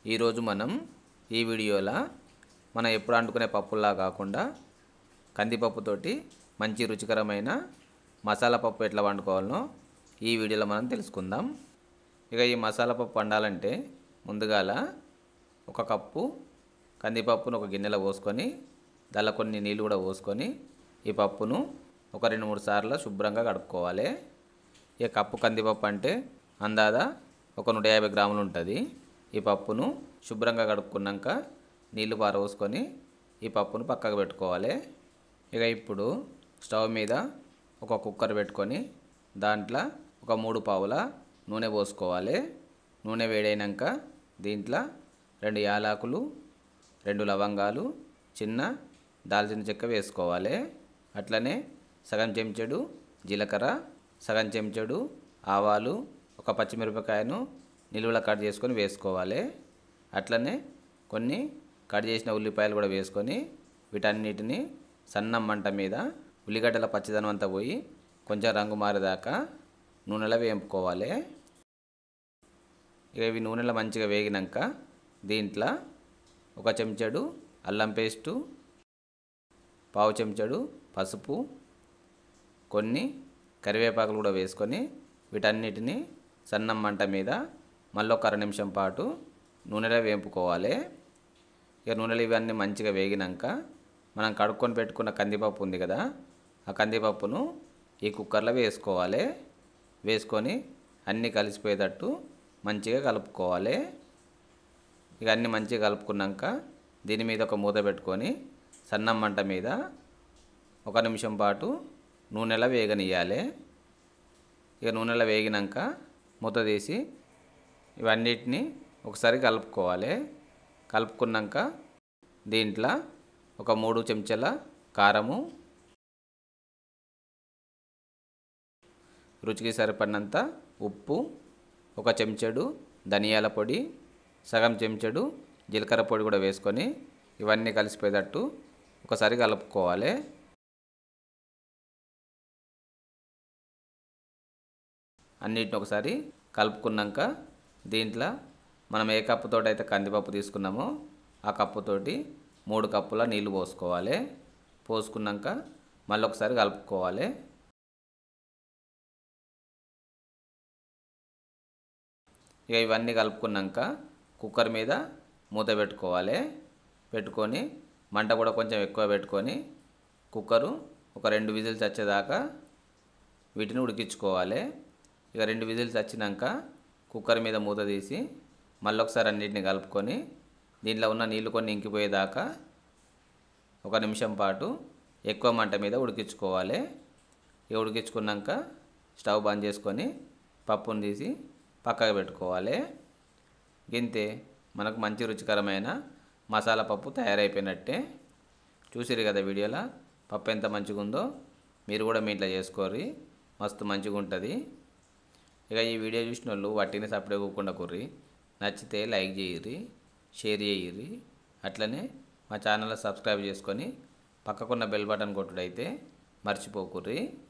ఈరోజు మనం ఈ వీడియోలో మనం ఎప్పుడు వండుకునే పప్పులా కాకుండా కందిపప్పుతోటి మంచి రుచికరమైన మసాలా పప్పు ఎట్లా వండుకోవాలనో ఈ వీడియోలో మనం తెలుసుకుందాం ఇక ఈ మసాలా పప్పు వండాలంటే ముందుగాల ఒక కప్పు కందిపప్పును ఒక గిన్నెలో పోసుకొని దానిలో కొన్ని నీళ్ళు కూడా పోసుకొని ఈ పప్పును ఒక రెండు మూడు సార్లు శుభ్రంగా కడుక్కోవాలి ఇక కప్పు కందిపప్పు అంటే అందాదా ఒక నూట యాభై గ్రాములు ఉంటుంది ఈ పప్పును శుభ్రంగా కడుక్కున్నాక నీళ్లు పారబోసుకొని ఈ పప్పును పక్కకు పెట్టుకోవాలి ఇక ఇప్పుడు స్టవ్ మీద ఒక కుక్కర్ పెట్టుకొని దాంట్లో ఒక మూడు పావుల నూనె పోసుకోవాలి నూనె వేడైనాక దీంట్లో రెండు యాలకులు రెండు లవంగాలు చిన్న దాల్చిన చెక్క వేసుకోవాలి అట్లనే సగం చెంచాడు జీలకర్ర సగం చెంచాడు ఆవాలు ఒక పచ్చిమిరపకాయను నిలువల కట్ చేసుకొని వేసుకోవాలి అట్లనే కొన్ని కట్ చేసిన ఉల్లిపాయలు కూడా వేసుకొని వీటన్నిటిని సన్నం మంట మీద ఉల్లిగడ్డల పచ్చిదనం అంతా పోయి కొంచెం రంగు మారేదాకా నూనెలో వేపుకోవాలి ఇక ఇవి నూనెలో మంచిగా వేగినాక దీంట్లో ఒక చెంచాడు అల్లం పేస్టు పావు చెంచాడు పసుపు కొన్ని కరివేపాకులు కూడా వేసుకొని వీటన్నిటిని సన్నం మంట మీద మళ్ళీ ఒక అర నిమిషం పాటు నూనెలో వేపుకోవాలి ఇక నూనెలు ఇవన్నీ మంచిగా వేగినాక మనం కడుక్కొని పెట్టుకున్న కందిపప్పు ఉంది కదా ఆ కందిపప్పును ఈ కుక్కర్లో వేసుకోవాలి వేసుకొని అన్నీ కలిసిపోయేటట్టు మంచిగా కలుపుకోవాలి ఇక అన్నీ మంచిగా కలుపుకున్నాక దీని మీద ఒక మూత పెట్టుకొని సన్నం మంట మీద ఒక నిమిషం పాటు నూనెలో వేగనియాలి ఇక నూనెలో వేగినాక మూత తీసి ఇవన్నిటిని ఒకసారి కలుపుకోవాలి కలుపుకున్నాక దీంట్లో ఒక మూడు చెంచాల కారము రుచికి సరిపడినంత ఉప్పు ఒక చెంచాడు ధనియాల పొడి సగం చెంచాడు జీలకర్ర పొడి కూడా వేసుకొని ఇవన్నీ కలిసిపోయేటట్టు ఒకసారి కలుపుకోవాలి అన్నిటిని ఒకసారి కలుపుకున్నాక దీంట్లో మనం ఏ కప్పుతోటి అయితే కందిపప్పు తీసుకున్నామో ఆ కప్పుతోటి మూడు కప్పుల నీళ్లు పోసుకోవాలి పోసుకున్నాక మళ్ళీ ఒకసారి కలుపుకోవాలి ఇక ఇవన్నీ కలుపుకున్నాక కుక్కర్ మీద మూత పెట్టుకోవాలి పెట్టుకొని మంట కూడా కొంచెం ఎక్కువ పెట్టుకొని కుక్కరు ఒక రెండు విజిల్స్ వచ్చేదాకా వీటిని ఉడికించుకోవాలి ఇక రెండు విజిల్స్ వచ్చినాక కుక్కర్ మీద మూత తీసి మళ్ళీ ఒకసారి అన్నిటిని కలుపుకొని దీంట్లో ఉన్న నీళ్ళు కొన్ని ఇంకిపోయేదాకా ఒక నిమిషం పాటు ఎక్కువ మంట మీద ఉడికించుకోవాలి ఇక ఉడికించుకున్నాక స్టవ్ బంద్ చేసుకొని పప్పును తీసి పక్కకు పెట్టుకోవాలి గింతే మనకు మంచి రుచికరమైన మసాలా పప్పు తయారైపోయినట్టే చూసిరు కదా వీడియోలో పప్పు ఎంత మంచిగా ఉందో మీరు కూడా మీ ఇంట్లో చేసుకోర్రి మస్తు మంచిగా ఉంటుంది ఇక ఈ వీడియో చూసిన వాళ్ళు వాటిని సపరేట్ కూకుండా కుర్రి నచ్చితే లైక్ చేయర్రి షేర్ చేయర్రి అట్లనే మా ఛానల్ సబ్స్క్రైబ్ చేసుకొని పక్కకున్న బెల్ బటన్ కొట్టుడైతే మర్చిపోకుర్రి